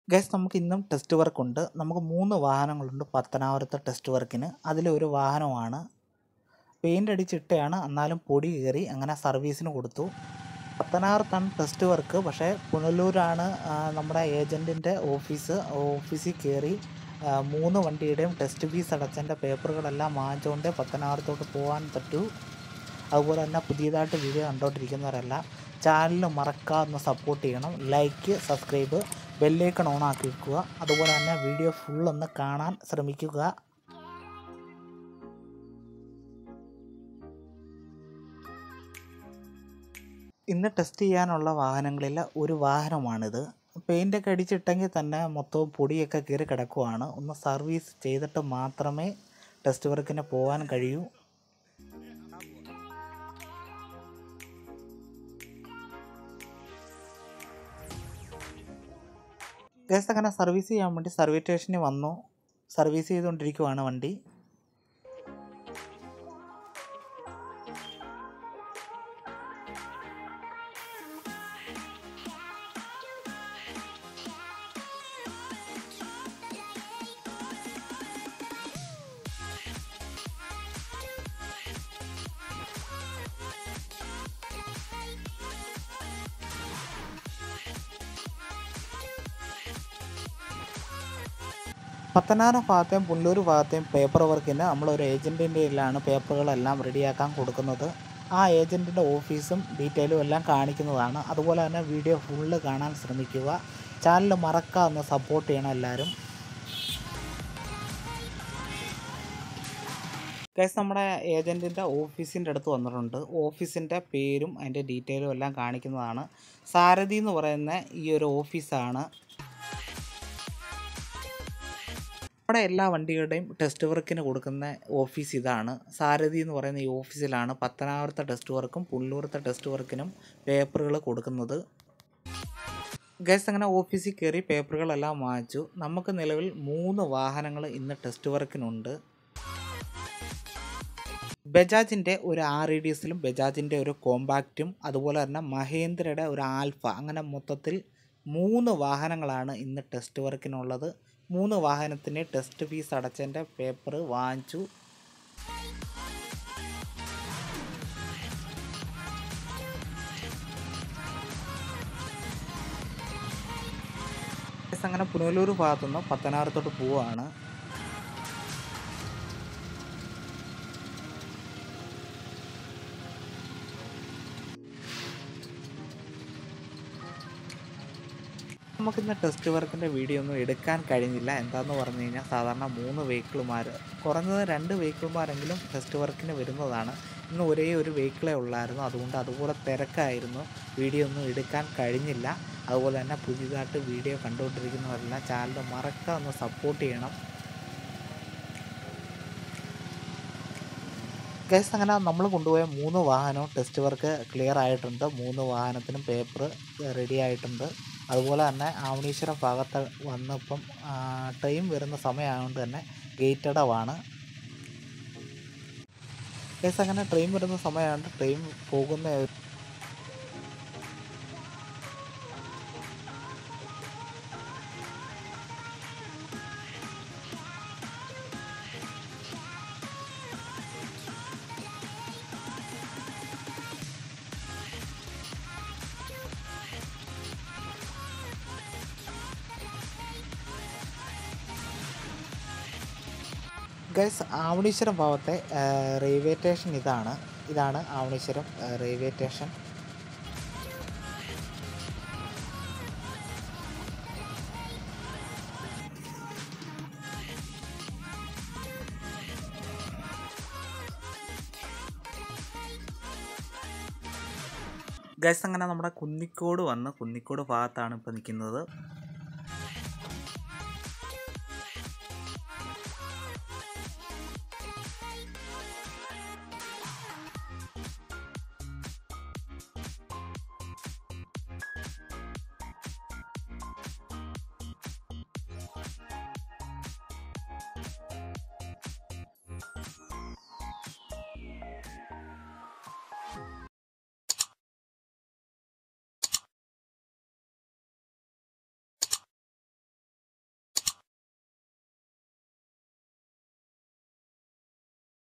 guys നമുക്ക് ഇന്നും test work ഉണ്ട് നമുക്ക് മൂന്ന് വാഹനങ്ങളുണ്ട് പത്തനാപുരത്തെ ടെസ്റ്റ് വർക്കിന് അതിലൊരു വാഹനമാണ് പെയിൻ്റ് അടിച്ചിട്ടയാണ് എന്നാലും പൊടി കയറി അങ്ങനെ സർവീസിന് കൊടുത്തു പത്തനാപുരത്താണ് ടെസ്റ്റ് വർക്ക് പക്ഷേ പുനലൂരാണ് ആ, നമ്മുടെ ഏജൻറ്റിൻ്റെ ഓഫീസ് ഓഫീസിൽ കയറി ആ, മൂന്ന് വണ്ടിയുടെയും ടെസ്റ്റ് ഫീസ് അടച്ചതിൻ്റെ പേപ്പറുകളെല്ലാം വാങ്ങിച്ചുകൊണ്ട് പത്തനാപുരത്തോട്ട് പോകാൻ പറ്റൂ അതുപോലെ തന്നെ പുതിയതായിട്ട് വീഡിയോ കണ്ടുകൊണ്ടിരിക്കുന്നവരെല്ലാം ചാനൽ മറക്കാതെ സപ്പോർട്ട് ചെയ്യണം ലൈക്ക് സബ്സ്ക്രൈബ് ബെല്ലേക്കൺ ഓൺ ആക്കി വെക്കുക അതുപോലെ തന്നെ വീഡിയോ ഫുൾ ഒന്ന് കാണാൻ ശ്രമിക്കുക ഇന്ന് ടെസ്റ്റ് ചെയ്യാനുള്ള വാഹനങ്ങളിൽ ഒരു വാഹനമാണിത് പെയിൻ്റൊക്കെ അടിച്ചിട്ടെങ്കിൽ തന്നെ മൊത്തവും പൊടിയൊക്കെ കയറി കിടക്കുവാണ് ഒന്ന് സർവീസ് ചെയ്തിട്ട് മാത്രമേ ടെസ്റ്റ് വർക്കിന് പോകാൻ കഴിയൂ ഗസ് അങ്ങനെ സർവീസ് ചെയ്യാൻ വേണ്ടി സർവീസ് സ്റ്റേഷനിൽ വന്നു സർവീസ് ചെയ്തുകൊണ്ടിരിക്കുവാണ് വണ്ടി പത്തനാപുരം ഭാഗത്തെയും പുല്ലൂർ ഭാഗത്തെയും പേപ്പർ വർക്കിന് നമ്മളൊരു ഏജൻറ്റിൻ്റെ കയ്യിലാണ് പേപ്പറുകളെല്ലാം റെഡിയാക്കാൻ കൊടുക്കുന്നത് ആ ഏജൻറ്റിൻ്റെ ഓഫീസും ഡീറ്റെയിലും എല്ലാം കാണിക്കുന്നതാണ് അതുപോലെ തന്നെ വീഡിയോ ഫുള്ള് കാണാൻ ശ്രമിക്കുക ചാനൽ മറക്കാതെ സപ്പോർട്ട് ചെയ്യണം എല്ലാവരും ഗൈസ് നമ്മുടെ ഏജൻറ്റിൻ്റെ ഓഫീസിൻ്റെ അടുത്ത് വന്നിട്ടുണ്ട് ഓഫീസിൻ്റെ പേരും അതിൻ്റെ ഡീറ്റെയിലും എല്ലാം കാണിക്കുന്നതാണ് സാരഥി എന്ന് പറയുന്ന ഈ ഒരു ഓഫീസാണ് നമ്മുടെ എല്ലാ വണ്ടികളുടെയും ടെസ്റ്റ് വർക്കിന് കൊടുക്കുന്ന ഓഫീസ് ഇതാണ് സാരഥി എന്ന് പറയുന്ന ഈ ഓഫീസിലാണ് പത്തനാപുരത്തെ ടെസ്റ്റ് വർക്കും പുല്ലൂരത്തെ ടെസ്റ്റ് വർക്കിനും പേപ്പറുകൾ കൊടുക്കുന്നത് ഗൈസ് അങ്ങനെ ഓഫീസിൽ കയറി പേപ്പറുകളെല്ലാം വാങ്ങിച്ചു നമുക്ക് നിലവിൽ മൂന്ന് വാഹനങ്ങൾ ഇന്ന് ടെസ്റ്റ് വർക്കിനുണ്ട് ബജാജിൻ്റെ ഒരു ആർ ഇ ഡി എസിലും ബജാജിൻ്റെ ഒരു കോമ്പാക്റ്റും അതുപോലെ തന്നെ മഹേന്ദ്രയുടെ ഒരു ആൽഫ അങ്ങനെ മൊത്തത്തിൽ മൂന്ന് വാഹനങ്ങളാണ് ഇന്ന് ടെസ്റ്റ് വർക്കിനുള്ളത് മൂന്ന് വാഹനത്തിന് ടെസ്റ്റ് ഫീസ് അടച്ചതിൻ്റെ പേപ്പർ വാങ്ങിച്ചു അങ്ങനെ പുനലൂർ ഭാഗത്തുനിന്ന് പത്തനാപുരത്തോട്ട് പോവുകയാണ് നമുക്കിന്ന് ടെസ്റ്റ് വർക്കിൻ്റെ വീഡിയോ ഒന്നും എടുക്കാൻ കഴിഞ്ഞില്ല എന്താന്ന് പറഞ്ഞു കഴിഞ്ഞാൽ സാധാരണ മൂന്ന് വെഹിക്കിൾമാർ കുറഞ്ഞത് രണ്ട് വെഹിക്കിൾമാരെങ്കിലും ടെസ്റ്റ് വർക്കിന് വരുന്നതാണ് ഇന്ന് ഒരേ ഒരു വെഹിക്കിളേ ഉള്ളായിരുന്നു അതുകൊണ്ട് അതുപോലെ തിരക്കായിരുന്നു വീഡിയോ ഒന്നും എടുക്കാൻ കഴിഞ്ഞില്ല അതുപോലെ തന്നെ പുതിയതായിട്ട് വീഡിയോ കണ്ടുകൊണ്ടിരിക്കുന്നവരെല്ലാം ചാനൽ മറക്കാതെ ഒന്ന് സപ്പോർട്ട് ചെയ്യണം ഗൈസ് അങ്ങനെ നമ്മൾ കൊണ്ടുപോയ മൂന്ന് വാഹനവും ടെസ്റ്റ് വർക്ക് ക്ലിയർ ആയിട്ടുണ്ട് മൂന്ന് വാഹനത്തിനും പേപ്പർ റെഡി ആയിട്ടുണ്ട് അതുപോലെ തന്നെ ആവണീശ്വരം ഭാഗത്ത് വന്നപ്പം ട്രെയിൻ വരുന്ന സമയമായതുകൊണ്ട് തന്നെ ഗേറ്റ് അടവാണ് ഗൈസ് അങ്ങനെ ട്രെയിൻ വരുന്ന സമയമായതുകൊണ്ട് ട്രെയിൻ പോകുന്ന ഒരു- ഗൈസ് ആവണീശ്വരം ഭാഗത്തെ ആ, റെയിൽവേ സ്റ്റേഷൻ ഇതാണ് ഇതാണ് ആവണീശ്വരം ആ, റെയിൽവേ സ്റ്റേഷൻ ഗൈസ് അങ്ങനെ നമ്മുടെ കുന്നിക്കോട് വന്ന് കുന്നിക്കോട് ഭാഗത്താണ് ഇപ്പോൾ നിൽക്കുന്നത്